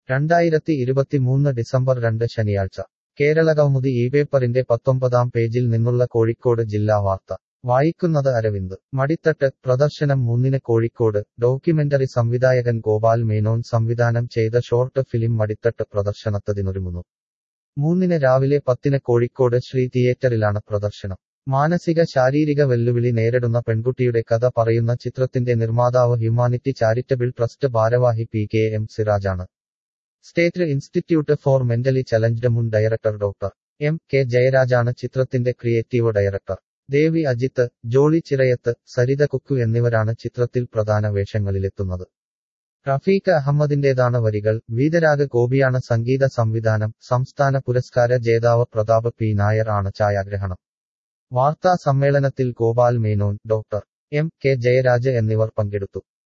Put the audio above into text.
രണ്ടായിരത്തി ഇരുപത്തിമൂന്ന് ഡിസംബർ രണ്ട് ശനിയാഴ്ച കേരളകൗമുദി ഈ പേപ്പറിന്റെ പത്തൊമ്പതാം പേജിൽ നിന്നുള്ള കോഴിക്കോട് ജില്ലാ വാർത്ത വായിക്കുന്നത് അരവിന്ദ് മടിത്തട്ട് പ്രദർശനം മൂന്നിന് കോഴിക്കോട് ഡോക്യുമെന്ററി സംവിധായകൻ ഗോപാൽ മേനോൻ സംവിധാനം ചെയ്ത ഷോർട്ട് ഫിലിം മടിത്തട്ട് പ്രദർശനത്തതിനൊരുങ്ങുന്നു മൂന്നിന് രാവിലെ പത്തിന് കോഴിക്കോട് ശ്രീ തിയേറ്ററിലാണ് പ്രദർശനം മാനസിക ശാരീരിക വെല്ലുവിളി നേരിടുന്ന പെൺകുട്ടിയുടെ കഥ പറയുന്ന ചിത്രത്തിന്റെ നിർമ്മാതാവ് ഹ്യൂമാനിറ്റി ചാരിറ്റബിൾ ട്രസ്റ്റ് ഭാരവാഹി പി കെ എം സിറാജാണ് state institute for mentally challenged മുൻ ഡയറക്ടർ ഡോക്ടർ എം കെ ജയരാജാണ് ചിത്രത്തിന്റെ ക്രിയേറ്റീവ് ഡയറക്ടർ ദേവി അജിത്ത് ജോളി ചിറയത്ത് സരിത കുക്കു എന്നിവരാണ് ചിത്രത്തിൽ പ്രധാന വേഷങ്ങളിലെത്തുന്നത് റഫീഖ് അഹമ്മദിന്റേതാണ് വരികൾ വീതരാഗ് ഗോപിയാണ് സംഗീത സംവിധാനം സംസ്ഥാന പുരസ്കാര ജേതാവ് പ്രതാപ് പി നായർ ആണ് ഛായാഗ്രഹണം വാർത്താ സമ്മേളനത്തിൽ Gopal Menon doctor M K Jayaraj എന്നിവർ പങ്കെടുത്തു